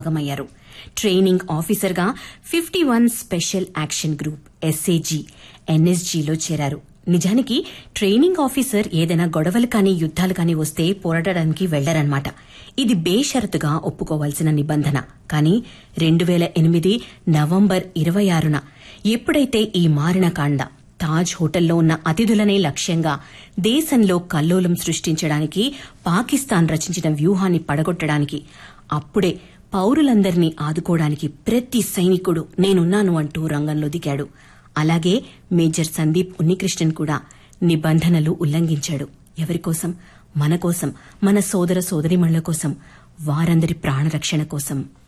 భాగమయ్యారు training ఆఫీసర్గా fifty one special action group SAG ఎన్ఎస్జీలో చేరారు నిజానికి ట్రైనింగ్ ఆఫీసర్ ఏదైనా గొడవలు కానీ యుద్దాలు కానీ వస్తే పోరాడడానికి వెళ్లరన్నమాట ఇది బేషరతుగా ఒప్పుకోవాల్సిన నిబంధన కానీ రెండు వేల ఎనిమిది నవంబర్ ఇరవై ఆరున ఎప్పుడైతే ఈ మారిన కాండ తాజ్ హోటల్లో ఉన్న అతిథులనే లక్ష్యంగా దేశంలో కల్లోలం సృష్టించడానికి పాకిస్తాన్ రచించిన వ్యూహాన్ని పడగొట్టడానికి అప్పుడే పౌరులందరినీ ఆదుకోవడానికి ప్రతి సైనికుడు నేనున్నాను అంటూ రంగంలో దిగాడు అలాగే మేజర్ సందీప్ ఉన్నికృష్ణన్ కూడా నిబంధనలు ఉల్లంఘించాడు ఎవరికోసం మన కోసం మన సోదర సోదరిమణుల కోసం వారందరి ప్రాణరక్షణ కోసం